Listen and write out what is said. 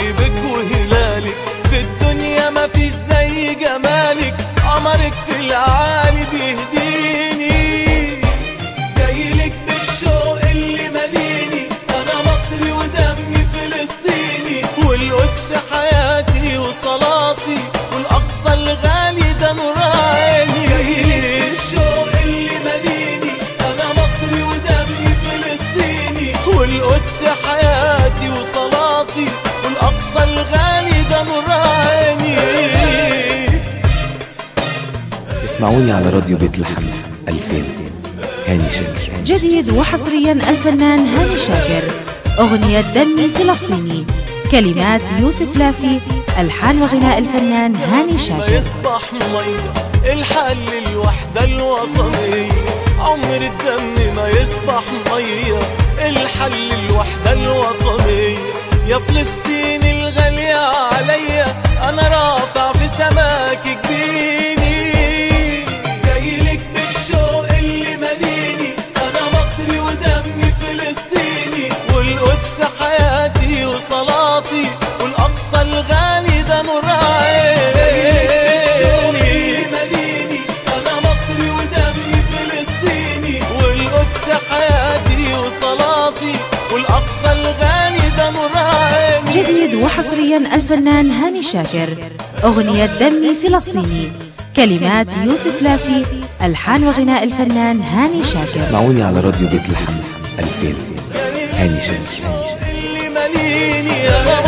حبيبك وهلالك في الدنيا ما فيش زي جمالك قمرك في العالي بيهديني جايلك بالشوق اللي ماليني انا مصري ودمي فلسطيني والقدس حياتي وصلاتي والاقصى الغالي ده نور عيني جايلك بالشوق اللي ماليني انا مصري ودمي فلسطيني والقدس حياتي وصلاتي والاقصى الغالي ده نور عيني اسمعوني على راديو بيت لحم 2000 هاني شاكر جديد وحصريا الفنان هاني شاكر أغنية دمي فلسطيني كلمات يوسف لافي ألحان وغناء الفنان هاني ما شاكر يصبح مية الحل الوحدة الوطنية عمر الدم ما يصبح مية الحل الوحدة الوطنية يا فلسطين الغالية عليا أنا رافع في سماك جبيني جايلك بالشوق اللي ماليني أنا مصري ودمي فلسطيني والقدس حياتي وصلاتي والأقصى الغالي ده نور عيني ماليني أنا مصري ودمي فلسطيني والقدس حياتي وصلاتي والأقصى الغالي ده نور عيني جديد وحصريا الفنان هاني شاكر أغنية دمي فلسطيني كلمات يوسف لافي ألحان وغناء الفنان هاني شاكر اسمعوني على راديو بيت لحم 2000 هاني شاكر اللي ماليني انا